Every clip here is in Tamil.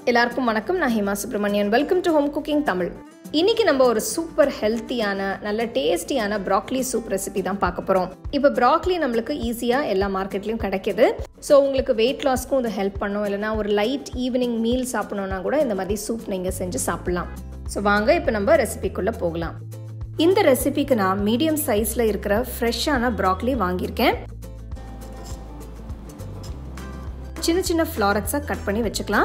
எல்லாருக்கும் வணக்கம் நான் Hema Subramanian welcome to home cooking Tamil இன்னைக்கு நம்ம ஒரு சூப்பர் ஹெல்த்தியான நல்ல டேஸ்டியான ப்ராக்லி சூப் ரெசிபி தான் பார்க்க போகிறோம் இப்போ ப்ராக்லி நம்மளுக்கு ஈஸியாக எல்லா மார்க்கெட்லேயும் கிடைக்கிது ஸோ உங்களுக்கு வெயிட் லாஸ்க்கும் இது ஹெல்ப் பண்ணும் இல்லைனா ஒரு லைட் ஈவினிங் மீல் சாப்பிடணுன்னா கூட இந்த மாதிரி சூப் நீங்கள் செஞ்சு சாப்பிட்லாம் ஸோ வாங்க இப்போ நம்ம ரெசிபிக்குள்ளே போகலாம் இந்த ரெசிபிக்கு நான் மீடியம் சைஸில் இருக்கிற ஃப்ரெஷ்ஷான ப்ராக்லி வாங்கியிருக்கேன் சின்ன சின்ன ஃப்ளாரட்ஸாக கட் பண்ணி வச்சுக்கலாம்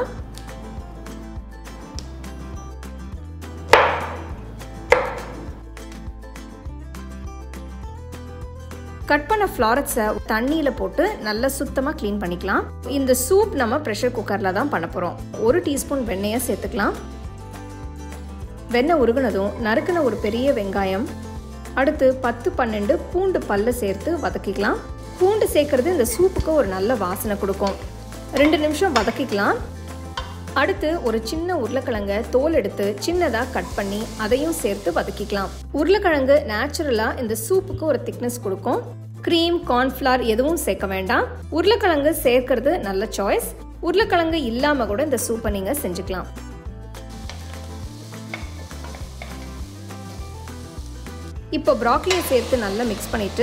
கட் பண்ண ஃப்ளாரட்ஸை தண்ணியில் போட்டு நல்லா சுத்தமாக க்ளீன் பண்ணிக்கலாம் இந்த சூப் நம்ம ப்ரெஷர் குக்கரில் தான் பண்ண போகிறோம் ஒரு டீஸ்பூன் வெண்ணெயை சேர்த்துக்கலாம் வெண்ணெய் உருகுனதும் நறுக்கின ஒரு பெரிய வெங்காயம் அடுத்து பத்து பன்னெண்டு பூண்டு பல்ல சேர்த்து வதக்கிக்கலாம் பூண்டு சேர்க்கறது இந்த சூப்புக்கு ஒரு நல்ல வாசனை கொடுக்கும் ரெண்டு நிமிஷம் வதக்கிக்கலாம் அடுத்து ஒரு சின்ன உருளைக்கிழங்க தோல் எடுத்து சின்னதாக கட் பண்ணி அதையும் சேர்த்து வதக்கிக்கலாம் உருளைக்கிழங்கு நேச்சுரலாக இந்த சூப்புக்கு ஒரு திக்னஸ் கொடுக்கும் க்ரீம் கார்ன்ஃப்ளவர் எதுவும் சேர்க்க வேண்டாம் உருளைக்கிழங்கு சேர்க்கறது நல்ல சாய்ஸ் உருளைக்கிழங்கு இல்லாமல் கூட இந்த சூப்பை நீங்கள் செஞ்சுக்கலாம் இப்போ ப்ராக்லியை சேர்த்து நல்லா மிக்ஸ் பண்ணிட்டு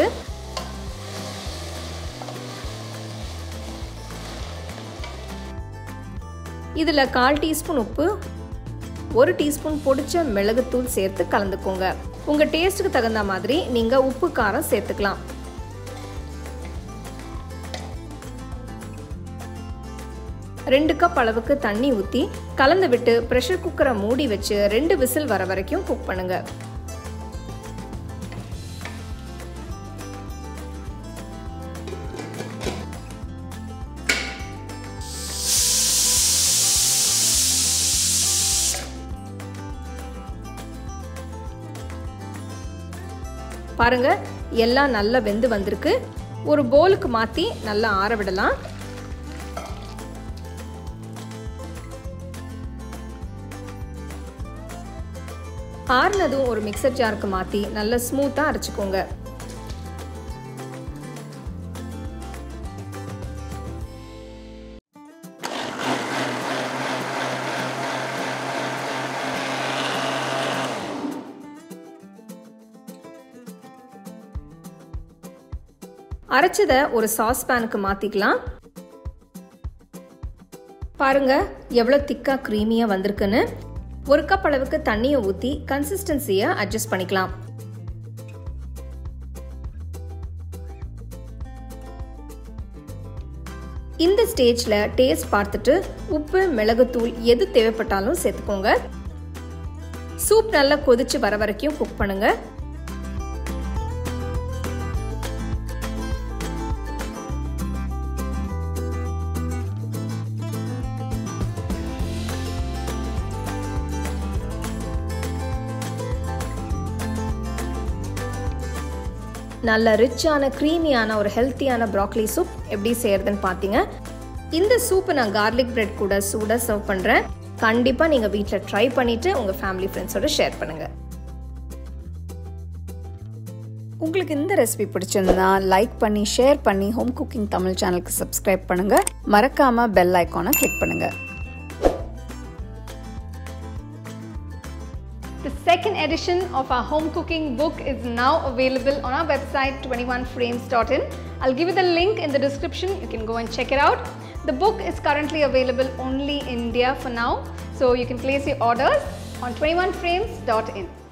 இதில் கால் டீஸ்பூன் உப்பு ஒரு டீஸ்பூன் பொடிச்ச மிளகுத்தூள் சேர்த்து கலந்துக்கோங்க உங்கள் டேஸ்ட்டுக்கு தகுந்த மாதிரி நீங்கள் உப்பு காரம் சேர்த்துக்கலாம் ரெண்டு கப் அளவுக்கு தண்ணி ஊற்றி கலந்து விட்டு ப்ரெஷர் குக்கரை மூடி வச்சு ரெண்டு விசில் வர வரைக்கும் குக் பண்ணுங்க பாருங்க எல்லாம் நல்லா வெந்து வந்திருக்கு ஒரு போலுக்கு மாற்றி நல்லா ஆற விடலாம் ஆறுனதும் ஒரு மிக்சர் ஜாருக்கு மாற்றி நல்லா ஸ்மூத்தாக அரைச்சிக்கோங்க அரைச்சதை ஒரு சாஸ் பேனுக்கு மாற்றிக்கலாம் பாருங்க எவ்வளோ திக்காக க்ரீமியாக வந்திருக்குன்னு ஒரு கப் அளவுக்கு தண்ணியை ஊற்றி கன்சிஸ்டன்சியை அட்ஜஸ்ட் பண்ணிக்கலாம் இந்த ஸ்டேஜில் டேஸ்ட் பார்த்துட்டு உப்பு மிளகுத்தூள் எது தேவைப்பட்டாலும் சேர்த்துக்கோங்க சூப் நல்லா கொதிச்சு வர வரைக்கும் குக் பண்ணுங்க நல்ல ரிச்சான க்ரீமியான ஒரு ஹெல்த்தியான ப்ராக்லி சூப் எப்படி செய்யறதுன்னு பார்த்தீங்க இந்த சூப்பை நான் கார்லிக் பிரெட் கூட சூடாக சர்வ் பண்ணுறேன் கண்டிப்பாக நீங்கள் வீட்டில் ட்ரை பண்ணிவிட்டு உங்கள் ஃபேமிலி ஃப்ரெண்ட்ஸோட ஷேர் பண்ணுங்கள் உங்களுக்கு இந்த ரெசிபி பிடிச்சிருந்தா லைக் பண்ணி ஷேர் பண்ணி ஹோம் குக்கிங் தமிழ் சேனலுக்கு சப்ஸ்கிரைப் பண்ணுங்க மறக்காம பெல் ஐக்கானை கிளிக் பண்ணுங்க The second edition of our home cooking book is now available on our website 21frames.in. I'll give you the link in the description. You can go and check it out. The book is currently available only in India for now, so you can place your orders on 21frames.in.